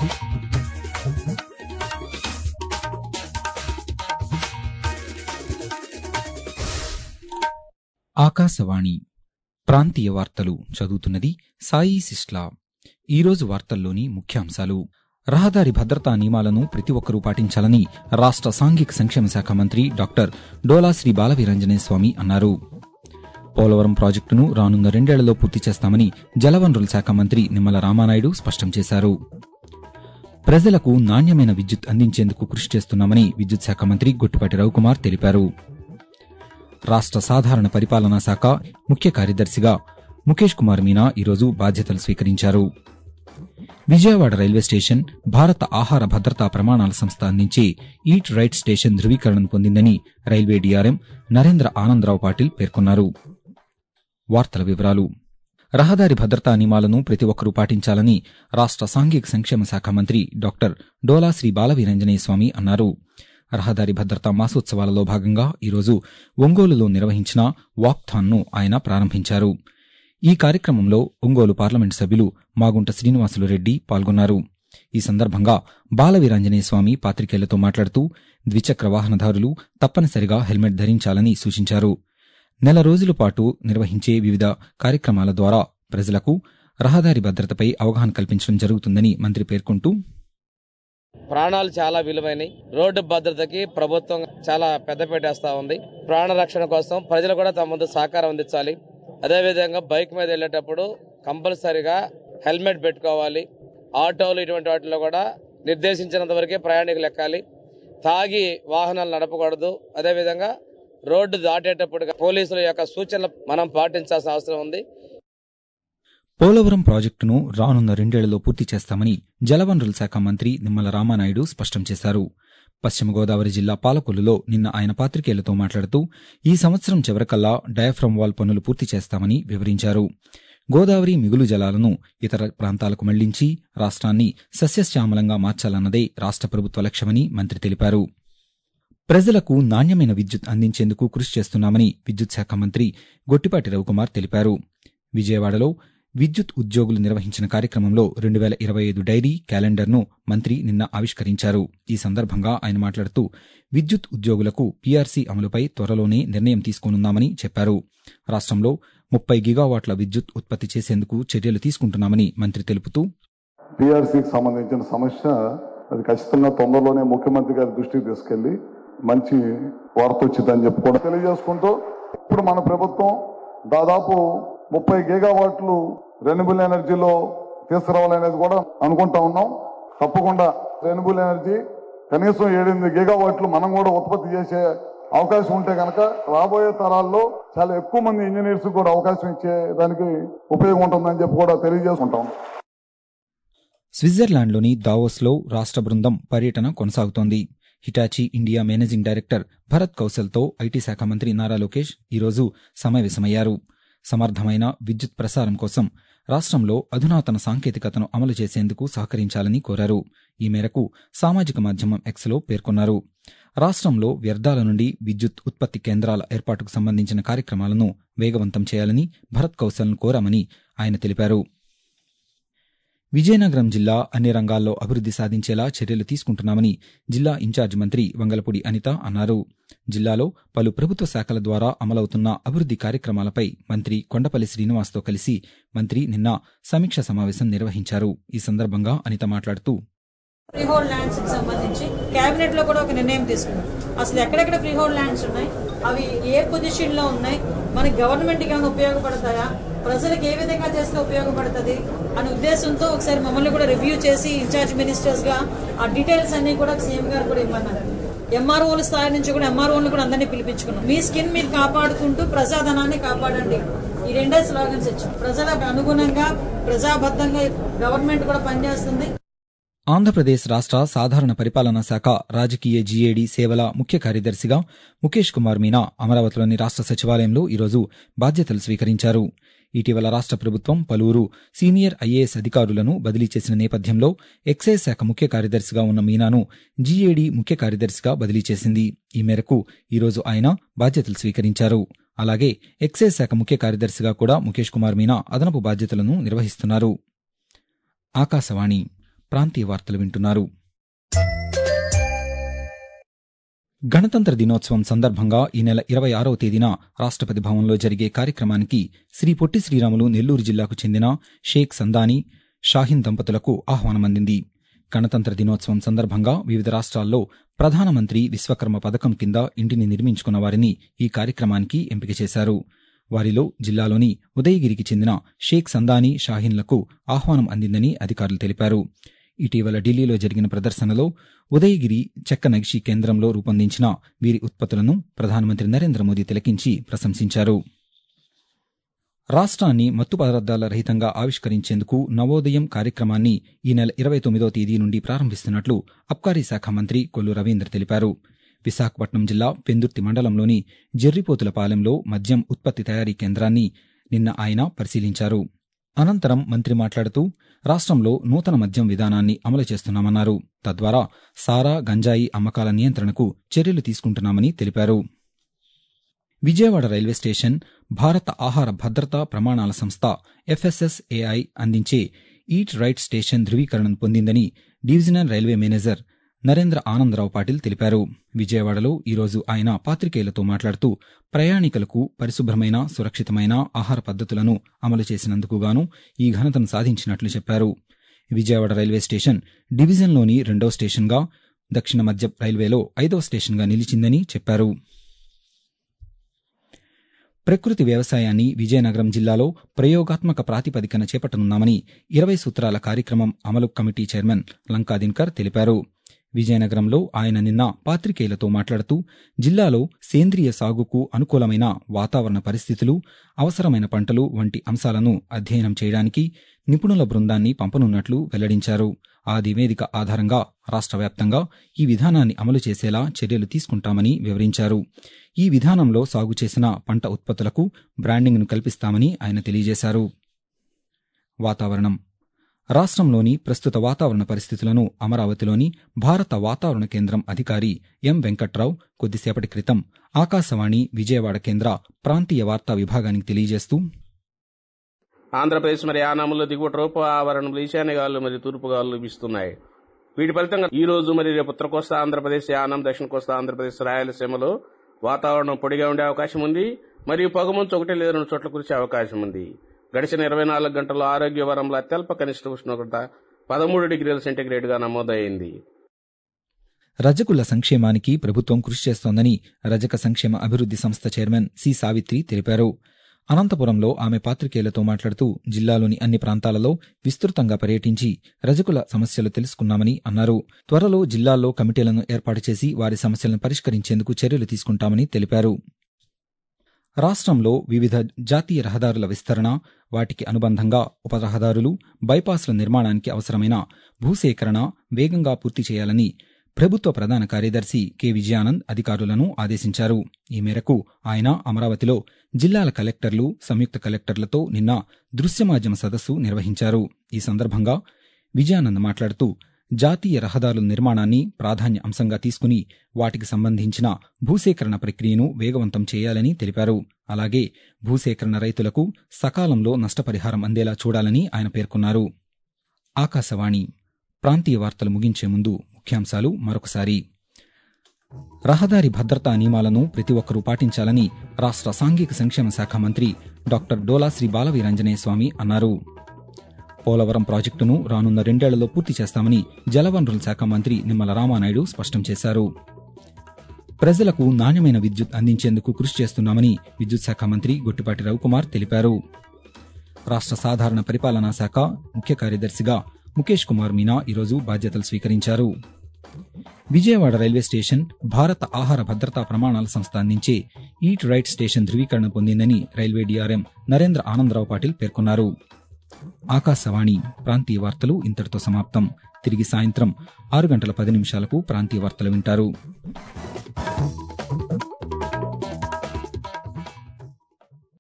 ఆకాశవాణి ప్రాంతీయ వార్తలు చదువుతున్నది సాయి సిస్లా ఈరోజు వార్తల్లోని ముఖ్యాంశాలు రహదారి భద్రతా నియమాలను ప్రతి ఒక్కరూ పాటించాలని రాష్ట్ర సాంఘిక సంక్షేమ శాఖ మంత్రి డాక్టర్ డోలాశ్రీ బాలవీరంజనేయ స్వామి అన్నారు పోలవరం ప్రాజెక్టును రానున్న రెండేళ్లలో పూర్తి చేస్తామని జలవనరుల శాఖ మంత్రి నిమ్మల రామానాయుడు స్పష్టం చేశారు ప్రజలకు నాణ్యమైన విద్యుత్ అందించేందుకు కృషి చేస్తున్నామని విద్యుత్ శాఖ మంత్రి గొట్టిపాటి రవికుమార్ తెలిపారు రాష్ట్ర సాధారణ పరిపాలనా శాఖ ముఖ్య కార్యదర్శిగా ముఖేష్ కుమార్ మీనా ఈరోజు బాధ్యతలు స్వీకరించారు విజయవాడ రైల్వే స్టేషన్ భారత ఆహార భద్రతా ప్రమాణాల సంస్థ అందించే ఈట్ రైట్ స్టేషన్ ధృవీకరణను పొందిందని రైల్వే డీఆర్ఎం నరేంద్ర ఆనందరావు పాటిల్ పేర్కొన్నారు వార్తల వివరాలు రహదారి భద్రతా నియమాలను ప్రతి ఒక్కరూ పాటించాలని రాష్ట్ర సాంఘిక సంక్షేమ శాఖ మంత్రి డాక్టర్ డోలా శ్రీ బాలవీరంజనేయ స్వామి అన్నారు రహదారి భద్రతా మాసోత్సవాలలో భాగంగా ఈరోజు ఒంగోలులో నిర్వహించిన వాక్థాన్ను ఆయన ప్రారంభించారు ఈ కార్యక్రమంలో ఒంగోలు పార్లమెంటు సభ్యులు మాగుంట శ్రీనివాసులు రెడ్డి పాల్గొన్నారు ఈ సందర్భంగా బాలవీరాంజనేయ స్వామి పాత్రికేయులతో మాట్లాడుతూ ద్విచక్ర వాహనదారులు తప్పనిసరిగా హెల్మెట్ ధరించాలని సూచించారు నెల రోజుల పాటు నిర్వహించే వివిధ కార్యక్రమాల ద్వారా ప్రజలకు రహదారి భద్రతపై అవగాహన కల్పించడం జరుగుతుందని మంత్రి పేర్కొంటూ ప్రాణాలు చాలా విలువైనవి రోడ్డు భద్రతకి ప్రభుత్వం చాలా పెద్దపీట వేస్తా ఉంది ప్రాణ రక్షణ కోసం ప్రజలు కూడా తమ ముందు సహకారం అందించాలి అదేవిధంగా బైక్ మీద వెళ్ళేటప్పుడు కంపల్సరిగా హెల్మెట్ పెట్టుకోవాలి ఆటోలు ఇటువంటి వాటిలో కూడా నిర్దేశించినంత వరకే ప్రయాణికులు ఎక్కాలి తాగి వాహనాలు నడపకూడదు అదేవిధంగా రోడ్డు దాటేటప్పుడు పోలీసుల యొక్క సూచనలు మనం పాటించాల్సిన అవసరం ఉంది పోలవరం ప్రాజెక్టును రానున్న రెండేళ్లలో పూర్తి చేస్తామని జలవనరుల శాఖ మంత్రి నిమ్మల రామానాయుడు స్పష్టం చేశారు పశ్చిమ గోదావరి జిల్లా పాలకొల్లులో నిన్న ఆయన పాత్రికేయులతో మాట్లాడుతూ ఈ సంవత్సరం చివరికల్లా డయాఫ్రమ్ వాల్ పనులు పూర్తి చేస్తామని వివరించారు గోదావరి మిగులు జలాలను ఇతర ప్రాంతాలకు మళ్లించి రాష్ట్రాన్ని సస్యశ్యామలంగా మార్చాలన్నదే రాష్ట్ర ప్రభుత్వ లక్ష్యమని మంత్రి తెలిపారు ప్రజలకు నాణ్యమైన విద్యుత్ అందించేందుకు కృషి చేస్తున్నామని విద్యుత్ శాఖ మంత్రి గొట్టిపాటి రవికుమార్ తెలిపారు విజయవాడలో విద్యుత్ ఉద్యోగులు నిర్వహించిన కార్యక్రమంలో రెండు వేల ఇరవై ఐదు డైరీ క్యాలెండర్ను మంత్రి నిన్న ఆవిష్కరించారు ఈ సందర్భంగా ఆయన మాట్లాడుతూ విద్యుత్ ఉద్యోగులకు పీఆర్సీ అమలుపై త్వరలోనే నిర్ణయం తీసుకోనున్నామని చెప్పారు రాష్ట్రంలో ముప్పై గిగావాట్ల విద్యుత్ ఉత్పత్తి చేసేందుకు చర్యలు తీసుకుంటున్నామని మంత్రి తెలుపుతూ పిఆర్సీకి సంబంధించిన సమస్య అది ఖచ్చితంగా తొందరలోనే ముఖ్యమంత్రి గారి దృష్టికి తీసుకెళ్లి మంచి వార్త వచ్చిందని చెప్పి కూడా తెలియజేసుకుంటూ ఇప్పుడు మన ప్రభుత్వం దాదాపు ముప్పై గీగావాట్లు రెన్యూబుల్ ఎనర్జీలో తీసుకురావాలనేది కూడా అనుకుంటా ఉన్నాం తప్పకుండా రెన్యూబుల్ ఎనర్జీ కనీసం ఏడెనిమిది గీగావాట్లు మనం కూడా ఉత్పత్తి చేసే అవకాశం ఉంటే కనుక రాబోయే తరాల్లో చాలా ఎక్కువ మంది ఇంజనీర్స్ కూడా అవకాశం ఇచ్చే దానికి ఉపయోగం ఉంటుందని చెప్పి కూడా తెలియజేసుకుంటాం స్విట్జర్లాండ్లోని దావోస్లో రాష్ట్ర బృందం పర్యటన కొనసాగుతోంది Hitachi India managing director Bharat కౌశల్తో ఐటీ శాఖ మంత్రి నారా లోకేష్ ఈరోజు సమావేశమయ్యారు సమర్థమైన విద్యుత్ ప్రసారం కోసం రాష్ట్రంలో అధునాతన సాంకేతికతను అమలు చేసేందుకు సహకరించాలని కోరారు ఈ మేరకు సామాజిక మాధ్యమం ఎక్స్లో పేర్కొన్నారు రాష్ట్రంలో వ్యర్థాల నుండి విద్యుత్ ఉత్పత్తి కేంద్రాల ఏర్పాటుకు సంబంధించిన కార్యక్రమాలను వేగవంతం చేయాలని భరత్ కౌశల్ను కోరామని ఆయన తెలిపారు విజయనగరం జిల్లా అన్ని రంగాల్లో అభివృద్ది సాధించేలా చర్యలు తీసుకుంటున్నామని జిల్లా ఇన్ఛార్జ్ మంత్రి వంగలపూడి అనిత అన్నారు జిల్లాలో పలు ప్రభుత్వ శాఖల ద్వారా అమలవుతున్న అభివృద్ది కార్యక్రమాలపై మంత్రి కొండపల్లి శ్రీనివాస్తో కలిసి మంత్రి నిన్న సమీక్ష సమావేశం నిర్వహించారు ఈ సందర్భంగా అనిత మాట్లాడుతూ ఫ్రీహోల్డ్ ల్యాండ్స్ కి సంబంధించి కేబినెట్ లో కూడా ఒక నిర్ణయం తీసుకున్నాం అసలు ఎక్కడెక్కడ ఫ్రీహోల్డ్ ల్యాండ్స్ ఉన్నాయి అవి ఏ పొజిషన్ లో ఉన్నాయి మనకి గవర్నమెంట్ కి ఏమైనా ఉపయోగపడతాయా ప్రజలకు ఏ విధంగా చేస్తే ఉపయోగపడుతుంది అనే ఉద్దేశంతో ఒకసారి మమ్మల్ని కూడా రివ్యూ చేసి ఇన్ఛార్జ్ మినిస్టర్స్ గా ఆ డీటెయిల్స్ అన్ని కూడా సీఎం గారు కూడా ఇమ్మన్నారు ఎంఆర్ఓల స్థాయి నుంచి కూడా ఎంఆర్ఓలను కూడా అందరినీ పిలిపించుకున్నాం మీ స్కిన్ మీరు కాపాడుకుంటూ ప్రజాధనాన్ని కాపాడండి ఈ రెండే స్లోగన్స్ ఇచ్చాం ప్రజలకు అనుగుణంగా ప్రజాబద్ధంగా గవర్నమెంట్ కూడా పనిచేస్తుంది ఆంధ్రప్రదేశ్ రాష్ట్ర సాధారణ పరిపాలనా శాఖ రాజకీయ జీఏడీ సేవల ముఖ్య కార్యదర్శిగా ముఖేష్ కుమార్ మీనా అమరావతిలోని రాష్ట్ర సచివాలయంలో ఈరోజు బాధ్యతలు స్వీకరించారు ఇటీవల రాష్ట్ర ప్రభుత్వం పలువురు సీనియర్ ఐఏఎస్ అధికారులను బదిలీ చేసిన నేపథ్యంలో ఎక్సైజ్ శాఖ ముఖ్య కార్యదర్శిగా ఉన్న మీనాను జీఏడీ ముఖ్య కార్యదర్శిగా బదిలీ చేసింది ఈ మేరకు ఈరోజు ఆయన బాధ్యతలు స్వీకరించారు అలాగే ఎక్సైజ్ శాఖ ముఖ్య కార్యదర్శిగా కూడా ముఖేష్ కుమార్ మీనా అదనపు బాధ్యతలను నిర్వహిస్తున్నారు ఆకాశవాణి ప్రాంతీయ వార్తలు వింటున్నారు గణతంత్ర దినోత్సవం సందర్భంగా ఈ నెల ఇరవై ఆరవ తేదీన రాష్ట్రపతి భవన్లో జరిగే కార్యక్రమానికి శ్రీ పొట్టి శ్రీరాములు నెల్లూరు జిల్లాకు చెందిన షేక్ సందాని షాహీన్ దంపతులకు ఆహ్వానమందింది గణతంత్ర దినోత్సవం సందర్భంగా వివిధ రాష్ట్రాల్లో ప్రధానమంత్రి విశ్వకర్మ పథకం కింద ఇంటిని నిర్మించుకున్న వారిని ఈ కార్యక్రమానికి ఎంపిక చేశారు వారిలో జిల్లాలోని ఉదయగిరికి చెందిన షేక్ సందాని షాహీన్లకు ఆహ్వానం అందిందని అధికారులు తెలిపారు ఇటీవల ఢిల్లీలో జరిగిన ప్రదర్శనలో ఉదయగిరి చెక్క నగిషి కేంద్రంలో రూపొందించిన వీరి ఉత్పత్తులను ప్రధానమంత్రి నరేంద్ర మోదీ తిలకించి ప్రశంసించారు రాష్ట్రాన్ని మత్తు పదార్థాల రహితంగా ఆవిష్కరించేందుకు నవోదయం కార్యక్రమాన్ని ఈ నెల ఇరవై తొమ్మిదో తేదీ నుండి ప్రారంభిస్తున్నట్లు అబ్కారీ శాఖ మంత్రి కొల్లు రవీంద్ర తెలిపారు విశాఖపట్నం జిల్లా పెందుర్తి మండలంలోని జెర్రిపోతులపాలెంలో మద్యం ఉత్పత్తి తయారీ కేంద్రాన్ని నిన్న ఆయన పరిశీలించారు అనంతరం మంత్రి మాట్లాడుతూ రాష్ట్రంలో నూతన మద్యం విధానాన్ని అమలు చేస్తున్నామన్నారు తద్వారా సారా గంజాయి అమ్మకాల నియంత్రణకు చర్యలు తీసుకుంటున్నామని తెలిపారు విజయవాడ రైల్వే స్టేషన్ భారత ఆహార భద్రతా ప్రమాణాల సంస్థ ఎఫ్ఎస్ఎస్ఏఐ అందించే ఈట్ రైట్ స్టేషన్ ధృవీకరణను పొందిందని divisional railway manager Narendra Anandarao Patil తెలిపారు విజయవాడలో ఈరోజు ఆయన పాత్రికేయులతో మాట్లాడుతూ ప్రయాణికులకు పరిశుభ్రమైన సురక్షితమైన ఆహార పద్ధతులను అమలు చేసినందుకు గాను ఈ ఘనతను సాధించినట్లు చెప్పారు విజయవాడ రైల్వే స్టేషన్ డివిజన్లోని రెండో స్టేషన్గా దక్షిణ మధ్య రైల్వేలో ఐదో స్టేషన్గా నిలిచిందని చెప్పారు ప్రకృతి వ్యవసాయాన్ని విజయనగరం జిల్లాలో ప్రయోగాత్మక ప్రాతిపదికన చేపట్టనున్నామని ఇరవై సూత్రాల కార్యక్రమం అమలు కమిటీ చైర్మన్ లంకా దినకర్ తెలిపారు విజయనగరంలో ఆయన నిన్న పాత్రికేయులతో మాట్లాడుతూ జిల్లాలో సేంద్రియ సాగుకు అనుకూలమైన వాతావరణ పరిస్థితులు అవసరమైన పంటలు వంటి అంశాలను అధ్యయనం చేయడానికి నిపుణుల బృందాన్ని పంపనున్నట్లు వెల్లడించారు ఆ నివేదిక ఆధారంగా రాష్ట్ర వ్యాప్తంగా ఈ విధానాన్ని అమలు చేసేలా చర్యలు తీసుకుంటామని వివరించారు ఈ విధానంలో సాగు చేసిన పంట ఉత్పత్తులకు బ్రాండింగ్ను కల్పిస్తామని ఆయన తెలియజేశారు వాతావరణం రాష్ట్రంలోని ప్రస్తుత వాతావరణ పరిస్థితులను అమరావతిలోని భారత వాతావరణ కేంద్రం అధికారి ఎం వెంకట్రావు కొద్దిసేపటి క్రితం ఆకాశవాణి విజయవాడ కేంద్ర ప్రాంతీయ వార్తా విభాగానికి తెలియజేస్తూ ఆంధ్రప్రదేశ్ మరి యానాములో దిగువ ట్రోపు ఆవరణంలో ఈశాన్య గాలులు మరియు తూర్పు గాలులు వీస్తున్నాయి వీటి ఫలితంగా ఈ రోజు మరి రేపు ఉత్తర కోస్తా ఆంధ్రప్రదేశ్ యానం దక్షిణ కోస్తా ఆంధ్రప్రదేశ్ రాయలసీమలో వాతావరణం పొడిగా ఉండే అవకాశం ఉంది మరియు పొగమంచు ఒకటి లేదా రెండు చోట్ల కురిసే అవకాశం ఉంది గడిచిన ఇరవై నాలుగు గంటల్లో ఆరోగ్యవరంలో అత్యల్ప కనిష్ట ఉష్ణోగ్రత పదమూడు డిగ్రీల సెంటీగ్రేడ్ గా నమోదైంది రజకుల సంక్షేమానికి ప్రభుత్వం కృషి చేస్తోందని రజక సంక్షేమ అభివృద్ది సంస్థ చైర్మన్ సి సావిత్రి తెలిపారు అనంతపురంలో ఆమె పాత్రికేయులతో మాట్లాడుతూ జిల్లాలోని అన్ని ప్రాంతాలలో విస్తృతంగా పర్యటించి రజకుల సమస్యలు తెలుసుకున్నామని అన్నారు త్వరలో జిల్లాల్లో కమిటీలను ఏర్పాటు చేసి వారి సమస్యలను పరిష్కరించేందుకు చర్యలు తీసుకుంటామని తెలిపారు రాష్ట్రంలో వివిధ జాతీయ రహదారుల విస్తరణ వాటికి అనుబంధంగా ఉప రహదారులు బైపాస్ల నిర్మాణానికి అవసరమైన భూసేకరణ వేగంగా పూర్తి చేయాలని ప్రభుత్వ ప్రధాన కార్యదర్శి కె విజయానంద్ అధికారులను ఆదేశించారు ఈ మేరకు ఆయన అమరావతిలో జిల్లాల కలెక్టర్లు సంయుక్త కలెక్టర్లతో నిన్న దృశ్యమాధ్యమ సదస్సు నిర్వహించారు ఈ సందర్భంగా విజయానంద్ మాట్లాడుతూ జాతీయ రహదారుల నిర్మాణాన్ని ప్రాధాన్య అంశంగా తీసుకుని వాటికి సంబంధించిన భూసేకరణ ప్రక్రియను వేగవంతం చేయాలని తెలిపారు అలాగే భూసేకరణ రైతులకు సకాలంలో నష్టపరిహారం అందేలా చూడాలని ఆయన పేర్కొన్నారు ఆకాశవాణి ప్రాంతీయ వార్తలు ముగించే ముందు ముఖ్యాంశాలు మరొకసారి రహదారి భద్రతా నియమాలను ప్రతి ఒక్కరూ పాటించాలని రాష్ట్ర సాంఘిక సంక్షేమ శాఖ మంత్రి డాక్టర్ డోలా శ్రీ బాలవీరంజనేయ స్వామి అన్నారు పోలవరం ప్రాజెక్టును రానున్న రెండేళ్లలో పూర్తి చేస్తామని జలవనరుల శాఖ మంత్రి నిమ్మల రామానాయుడు స్పష్టం చేశారు ప్రజలకు నాణ్యమైన విద్యుత్ అందించేందుకు కృషి చేస్తున్నామని విద్యుత్ శాఖ మంత్రి గొట్టిపాటి రవికుమార్ తెలిపారు రాష్ట్ర సాధారణ పరిపాలనా శాఖ ముఖ్య కార్యదర్శిగా ముఖేష్ కుమార్ మీనా ఈరోజు బాధ్యతలు స్వీకరించారు విజయవాడ రైల్వే స్టేషన్ భారత ఆహార భద్రతా ప్రమాణాల సంస్థ అందించే ఈట్ రైట్ స్టేషన్ ధృవీకరణ పొందిందని రైల్వే డీఆర్ఎం నరేంద్ర ఆనందరావు పాటిల్ పేర్కొన్నారు ఆకాశవాణి ప్రాంతీయ వార్తలు ఇంతటితో సమాప్తం తిరిగి సాయంత్రం ఆరు గంటల పది నిమిషాలకు ప్రాంతీయ వార్తలు వింటారు